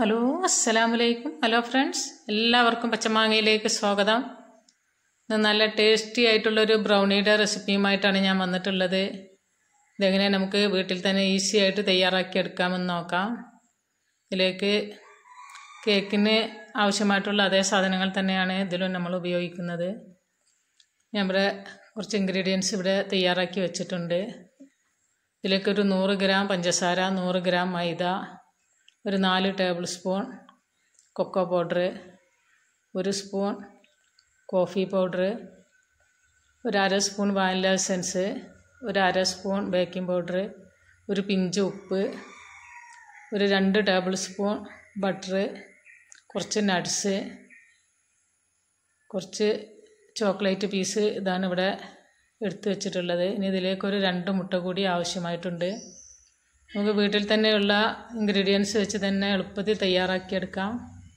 hello അസ്സലാമലൈക്കും hello friends എല്ലാവർക്കും പച്ചമാങ്ങയിലേക്ക് സ്വാഗതം ഇന്ന് നല്ല ടേസ്റ്റി ആയിട്ടുള്ളൊരു ബ്രൗണിയുടെ റെസിപ്പിയുമായിട്ടാണ് ഞാൻ വന്നിട്ടുള്ളത് ഇതെങ്ങനെ നമുക്ക് വീട്ടിൽ തന്നെ ഈസി ആയിട്ട് തയ്യാറാക്കി എടുക്കാമെന്ന് നോക്കാം ഇതിലേക്ക് കേക്കിന് ആവശ്യമായിട്ടുള്ള അതേ സാധനങ്ങൾ തന്നെയാണ് ഇതിലും നമ്മൾ ഉപയോഗിക്കുന്നത് ഞാൻ ഇവിടെ കുറച്ച് ഇൻഗ്രീഡിയൻസ് ഇവിടെ തയ്യാറാക്കി വെച്ചിട്ടുണ്ട് ഇതിലേക്കൊരു നൂറ് ഗ്രാം പഞ്ചസാര നൂറ് ഗ്രാം മൈദ ഒരു നാല് ടേബിൾ സ്പൂൺ കൊക്കോ പൗഡർ ഒരു സ്പൂൺ കോഫി പൗഡർ ഒരു അര സ്പൂൺ വാനില എസൻസ് ഒരു അര സ്പൂൺ ബേക്കിംഗ് പൗഡർ ഒരു പിഞ്ച് ഉപ്പ് ഒരു രണ്ട് ടേബിൾ സ്പൂൺ ബട്ടർ കുറച്ച് നട്ട്സ് കുറച്ച് ചോക്ലേറ്റ് പീസ് ഇതാണ് ഇവിടെ എടുത്തു വെച്ചിട്ടുള്ളത് ഇനി ഇതിലേക്കൊരു രണ്ട് മുട്ട കൂടി ആവശ്യമായിട്ടുണ്ട് നമുക്ക് വീട്ടിൽ തന്നെയുള്ള ഇൻഗ്രീഡിയൻസ് വെച്ച് തന്നെ എളുപ്പത്തിൽ തയ്യാറാക്കിയെടുക്കാം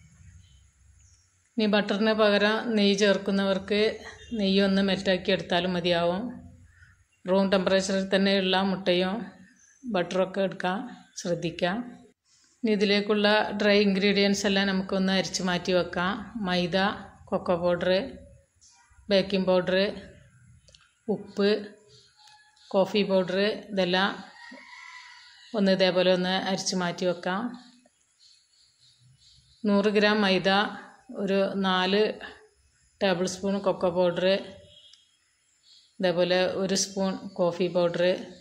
ഇനി ബട്ടറിന് പകരം നെയ്യ് ചേർക്കുന്നവർക്ക് നെയ്യ് ഒന്ന് മെൽറ്റാക്കി എടുത്താലും മതിയാവും റൂം ടെമ്പറേച്ചറിൽ തന്നെയുള്ള മുട്ടയും ബട്ടറൊക്കെ എടുക്കാം ശ്രദ്ധിക്കാം ഇനി ഇതിലേക്കുള്ള ഡ്രൈ ഇൻഗ്രീഡിയൻസ് എല്ലാം നമുക്കൊന്ന് അരിച്ച് മാറ്റി വെക്കാം മൈദ കൊക്കോ പൗഡർ ബേക്കിംഗ് പൗഡർ ഉപ്പ് കോഫി പൗഡർ ഇതെല്ലാം ഒന്ന് ഇതേപോലെ ഒന്ന് അരിച്ച് മാറ്റി വെക്കാം നൂറ് ഗ്രാം മൈദ ഒരു നാല് ടേബിൾ സ്പൂൺ കൊക്കോ പൗഡർ ഇതേപോലെ ഒരു സ്പൂൺ കോഫി പൗഡർ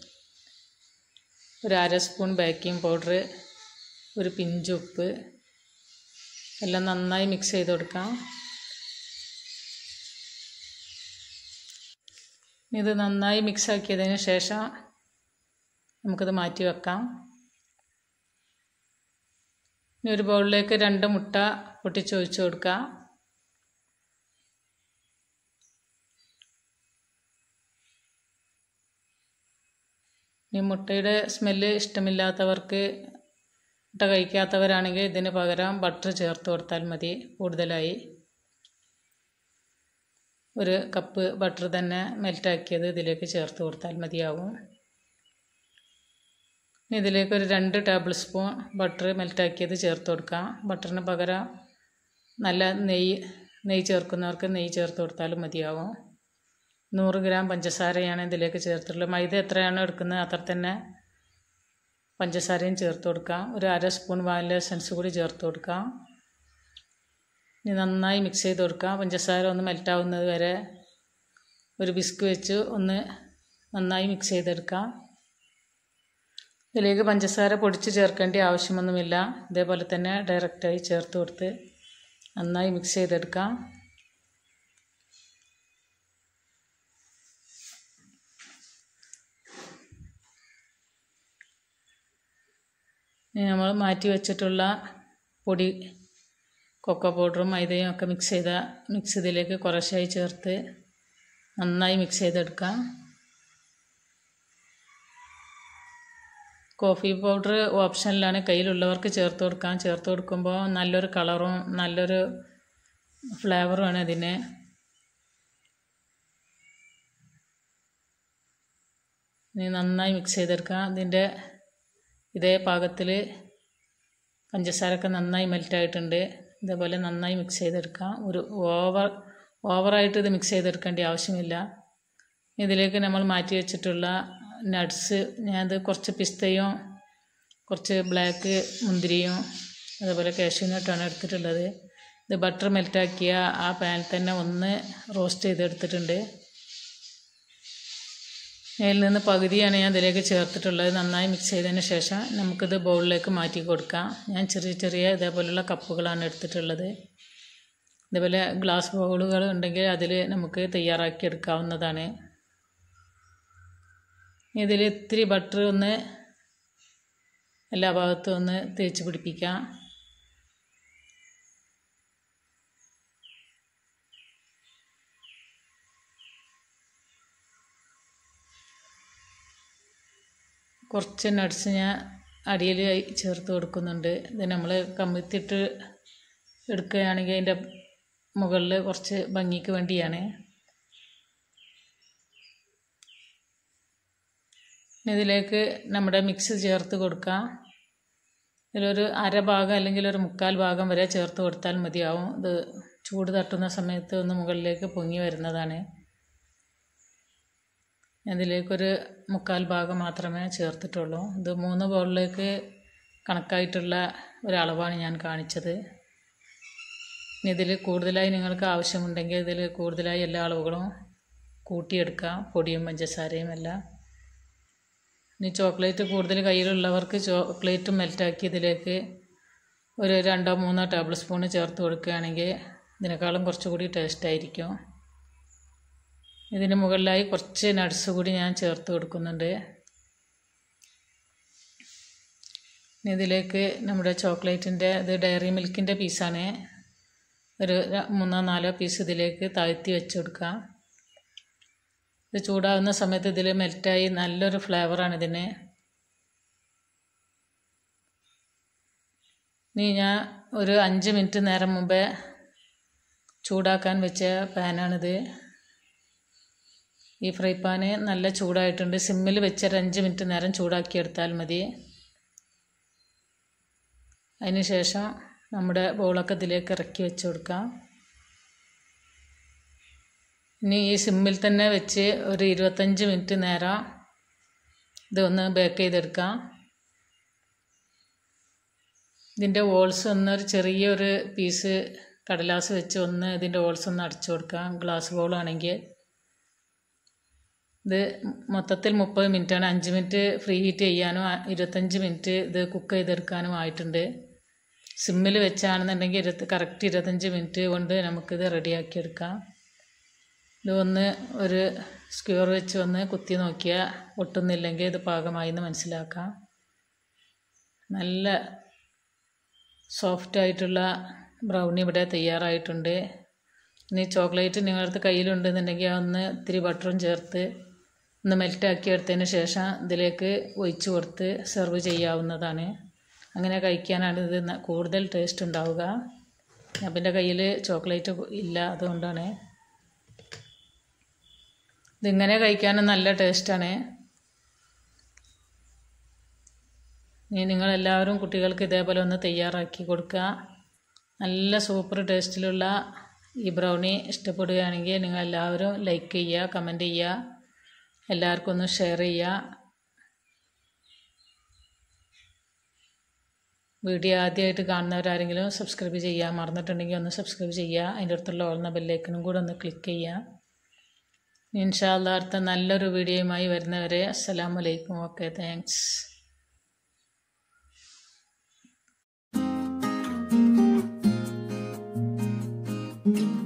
ഒരു അര സ്പൂൺ ബേക്കിംഗ് പൗഡർ ഒരു പിഞ്ച് ഉപ്പ് എല്ലാം നന്നായി മിക്സ് ചെയ്ത് കൊടുക്കാം ഇത് നന്നായി മിക്സ് ആക്കിയതിന് ശേഷം നമുക്കിത് മാറ്റി വെക്കാം ഇനി ഒരു ബൗളിലേക്ക് രണ്ട് മുട്ട പൊട്ടിച്ചൊഴിച്ച് കൊടുക്കുക ഈ മുട്ടയുടെ സ്മെല്ല് ഇഷ്ടമില്ലാത്തവർക്ക് മുട്ട കഴിക്കാത്തവരാണെങ്കിൽ ഇതിന് പകരം ബട്ടർ ചേർത്ത് കൊടുത്താൽ മതി കൂടുതലായി ഒരു കപ്പ് ബട്ടർ തന്നെ മെൽറ്റാക്കിയത് ഇതിലേക്ക് ചേർത്ത് കൊടുത്താൽ മതിയാവും ഇനി ഇതിലേക്ക് ഒരു രണ്ട് ടേബിൾ സ്പൂൺ ബട്ടർ മെൽറ്റാക്കിയത് ചേർത്ത് കൊടുക്കാം ബട്ടറിന് പകരം നല്ല നെയ്യ് നെയ്യ് ചേർക്കുന്നവർക്ക് നെയ്യ് ചേർത്ത് കൊടുത്താലും മതിയാവും നൂറ് ഗ്രാം പഞ്ചസാരയാണ് ഇതിലേക്ക് ചേർത്തിട്ടുള്ളത് മൈദ എത്രയാണോ എടുക്കുന്നത് അത്ര തന്നെ പഞ്ചസാരയും ചേർത്ത് കൊടുക്കാം ഒരു അര സ്പൂൺ വാനില എസൻസ് കൂടി ചേർത്ത് കൊടുക്കാം ഇനി നന്നായി മിക്സ് ചെയ്ത് കൊടുക്കാം പഞ്ചസാര ഒന്ന് മെൽറ്റാവുന്നത് വരെ ഒരു ബിസ്ക് വെച്ച് ഒന്ന് നന്നായി മിക്സ് ചെയ്തെടുക്കാം ഇതിലേക്ക് പഞ്ചസാര പൊടിച്ച് ചേർക്കേണ്ട ആവശ്യമൊന്നുമില്ല ഇതേപോലെ തന്നെ ഡയറക്റ്റായി ചേർത്ത് കൊടുത്ത് നന്നായി മിക്സ് ചെയ്തെടുക്കാം ഇനി നമ്മൾ മാറ്റി വെച്ചിട്ടുള്ള പൊടി കൊക്കോ പൗഡറും മൈദയും ഒക്കെ മിക്സ് ചെയ്ത മിക്സ് ഇതിലേക്ക് കുറേശ്ശായി ചേർത്ത് നന്നായി മിക്സ് ചെയ്തെടുക്കാം കോഫി പൗഡർ ഓപ്ഷനിലാണ് കയ്യിലുള്ളവർക്ക് ചേർത്ത് കൊടുക്കാം ചേർത്ത് കൊടുക്കുമ്പോൾ നല്ലൊരു കളറും നല്ലൊരു ഫ്ലേവറുമാണ് ഇതിന് ഇനി നന്നായി മിക്സ് ചെയ്തെടുക്കാം ഇതിൻ്റെ ഇതേ പാകത്തിൽ പഞ്ചസാരയൊക്കെ നന്നായി മെൽറ്റായിട്ടുണ്ട് ഇതേപോലെ നന്നായി മിക്സ് ചെയ്തെടുക്കാം ഒരു ഓവർ ഓവറായിട്ട് ഇത് മിക്സ് ചെയ്തെടുക്കേണ്ട ആവശ്യമില്ല ഇതിലേക്ക് നമ്മൾ മാറ്റി വെച്ചിട്ടുള്ള നട്ട്സ് ഞാനത് കുറച്ച് പിസ്തയും കുറച്ച് ബ്ലാക്ക് മുന്തിരിയും അതുപോലെ കാഷ്യൂനട്ടാണ് എടുത്തിട്ടുള്ളത് ഇത് ബട്ടർ മെൽറ്റാക്കിയ ആ പാനിൽ തന്നെ ഒന്ന് റോസ്റ്റ് ചെയ്തെടുത്തിട്ടുണ്ട് അതിൽ നിന്ന് പകുതിയാണ് ഞാൻ ഇതിലേക്ക് ചേർത്തിട്ടുള്ളത് നന്നായി മിക്സ് ചെയ്തതിന് ശേഷം നമുക്കിത് ബൗളിലേക്ക് മാറ്റി കൊടുക്കാം ഞാൻ ചെറിയ ചെറിയ ഇതേപോലെയുള്ള കപ്പുകളാണ് എടുത്തിട്ടുള്ളത് ഇതേപോലെ ഗ്ലാസ് ബൗളുകൾ ഉണ്ടെങ്കിൽ അതിൽ നമുക്ക് തയ്യാറാക്കി എടുക്കാവുന്നതാണ് ഇതിൽ ഇത്തിരി ബട്ടർ ഒന്ന് എല്ലാ ഭാഗത്തും ഒന്ന് തേച്ച് പിടിപ്പിക്കാം കുറച്ച് നട്ട്സ് ഞാൻ അടിയിൽ ചേർത്ത് കൊടുക്കുന്നുണ്ട് ഇത് നമ്മൾ കമ്മിത്തിട്ട് എടുക്കുകയാണെങ്കിൽ അതിൻ്റെ മുകളിൽ കുറച്ച് ഭംഗിക്ക് വേണ്ടിയാണ് ഇതിലേക്ക് നമ്മുടെ മിക്സ് ചേർത്ത് കൊടുക്കാം ഇതിലൊരു അര ഭാഗം അല്ലെങ്കിൽ ഒരു മുക്കാൽ ഭാഗം വരെ ചേർത്ത് കൊടുത്താൽ മതിയാവും ഇത് ചൂട് തട്ടുന്ന സമയത്ത് ഒന്ന് മുകളിലേക്ക് പൊങ്ങി വരുന്നതാണ് ഇതിലേക്കൊരു മുക്കാൽ ഭാഗം മാത്രമേ ചേർത്തിട്ടുള്ളൂ ഇത് മൂന്ന് ബൗളിലേക്ക് കണക്കായിട്ടുള്ള ഒരളവാണ് ഞാൻ കാണിച്ചത് ഇനി ഇതിൽ കൂടുതലായി നിങ്ങൾക്ക് ആവശ്യമുണ്ടെങ്കിൽ ഇതിൽ കൂടുതലായി എല്ലാ അളവുകളും കൂട്ടിയെടുക്കാം പൊടിയും പഞ്ചസാരയും എല്ലാം ഇനി ചോക്ലേറ്റ് കൂടുതൽ കയ്യിലുള്ളവർക്ക് ചോക്ലേറ്റ് മെൽറ്റാക്കി ഇതിലേക്ക് ഒരു രണ്ടോ മൂന്നോ ടേബിൾ സ്പൂൺ ചേർത്ത് കൊടുക്കുകയാണെങ്കിൽ ഇതിനേക്കാളും കുറച്ചുകൂടി ടേസ്റ്റ് ആയിരിക്കും ഇതിന് മുകളിലായി കുറച്ച് നട്ട്സ് കൂടി ഞാൻ ചേർത്ത് കൊടുക്കുന്നുണ്ട് ഇനി ഇതിലേക്ക് നമ്മുടെ ചോക്ലേറ്റിൻ്റെ ഇത് ഡയറി മിൽക്കിൻ്റെ പീസാണ് ഒരു മൂന്നോ നാലോ പീസ് ഇതിലേക്ക് താഴ്ത്തി വെച്ച് കൊടുക്കാം ഇത് ചൂടാവുന്ന സമയത്ത് ഇതിൽ മെൽറ്റായി നല്ലൊരു ഫ്ലേവറാണ് ഇതിന് ഇനി ഞാൻ ഒരു അഞ്ച് മിനിറ്റ് നേരം മുമ്പേ ചൂടാക്കാൻ വെച്ച പാനാണിത് ഈ ഫ്രൈ പാന് നല്ല ചൂടായിട്ടുണ്ട് സിമ്മിൽ വെച്ച് ഒരു അഞ്ച് മിനിറ്റ് നേരം ചൂടാക്കിയെടുത്താൽ മതി അതിന് ശേഷം നമ്മുടെ ബൗളൊക്കെ ഇതിലേക്ക് ഇറക്കി വെച്ച് കൊടുക്കാം ഇനി ഈ സിമ്മിൽ തന്നെ വെച്ച് ഒരു ഇരുപത്തഞ്ച് മിനിറ്റ് നേരം ഇതൊന്ന് ബേക്ക് ചെയ്തെടുക്കാം ഇതിൻ്റെ വോൾസ് ഒന്ന് ഒരു ചെറിയൊരു പീസ് കടലാസ് വെച്ച് ഒന്ന് ഇതിൻ്റെ വോൾസ് ഒന്ന് അടച്ചു കൊടുക്കാം ഗ്ലാസ് ബൗളാണെങ്കിൽ ഇത് മൊത്തത്തിൽ മുപ്പത് മിനിറ്റാണ് അഞ്ച് മിനിറ്റ് ഫ്രീ ഹീറ്റ് ചെയ്യാനും ഇരുപത്തഞ്ച് മിനിറ്റ് ഇത് കുക്ക് ചെയ്തെടുക്കാനും ആയിട്ടുണ്ട് സിമ്മിൽ വെച്ചാണെന്നുണ്ടെങ്കിൽ ഇരുപത്തി കറക്റ്റ് ഇരുപത്തഞ്ച് മിനിറ്റ് കൊണ്ട് നമുക്കിത് റെഡിയാക്കി എടുക്കാം ഇത് ഒന്ന് ഒരു സ്ക്യൂർ വെച്ച് ഒന്ന് കുത്തി നോക്കിയാൽ ഒട്ടുന്നില്ലെങ്കിൽ ഇത് പാകമായി എന്ന് മനസ്സിലാക്കാം നല്ല സോഫ്റ്റ് ആയിട്ടുള്ള ബ്രൗണി ഇവിടെ തയ്യാറായിട്ടുണ്ട് ഇനി ചോക്ലേറ്റ് നിങ്ങളടുത്ത് കയ്യിലുണ്ടെന്നുണ്ടെങ്കിൽ ഒന്ന് ഇത്തിരി ബട്ടറും ചേർത്ത് ഒന്ന് മെൽറ്റാക്കി എടുത്തതിന് ശേഷം ഇതിലേക്ക് ഒഴിച്ച് കൊടുത്ത് സെർവ് ചെയ്യാവുന്നതാണ് അങ്ങനെ കഴിക്കാനാണ് ഇത് കൂടുതൽ ടേസ്റ്റ് ഉണ്ടാവുക അപ്പം എൻ്റെ കയ്യിൽ ചോക്ലേറ്റ് ഇല്ല അതുകൊണ്ടാണ് ഇതിങ്ങനെ കഴിക്കാനും നല്ല ടേസ്റ്റാണ് ഇനി നിങ്ങളെല്ലാവരും കുട്ടികൾക്ക് ഇതേപോലെ ഒന്ന് തയ്യാറാക്കി കൊടുക്കുക നല്ല സൂപ്പർ ടേസ്റ്റിലുള്ള ഈ ബ്രൗണി ഇഷ്ടപ്പെടുകയാണെങ്കിൽ നിങ്ങളെല്ലാവരും ലൈക്ക് ചെയ്യുക കമൻറ്റ് ചെയ്യുക എല്ലാവർക്കും ഒന്ന് ഷെയർ ചെയ്യുക വീഡിയോ ആദ്യമായിട്ട് കാണുന്നവരാരെങ്കിലും സബ്സ്ക്രൈബ് ചെയ്യാൻ മറന്നിട്ടുണ്ടെങ്കിൽ ഒന്ന് സബ്സ്ക്രൈബ് ചെയ്യുക അതിൻ്റെ അടുത്തുള്ള ഓൾന്ന ബെല്ലൈക്കനും കൂടെ ഒന്ന് ക്ലിക്ക് ചെയ്യുക ഇൻഷാല്ല അടുത്ത നല്ലൊരു വീഡിയോയുമായി വരുന്നവരെ അസ്സലാമു അലൈക്കും ഓക്കെ താങ്ക്സ് thank you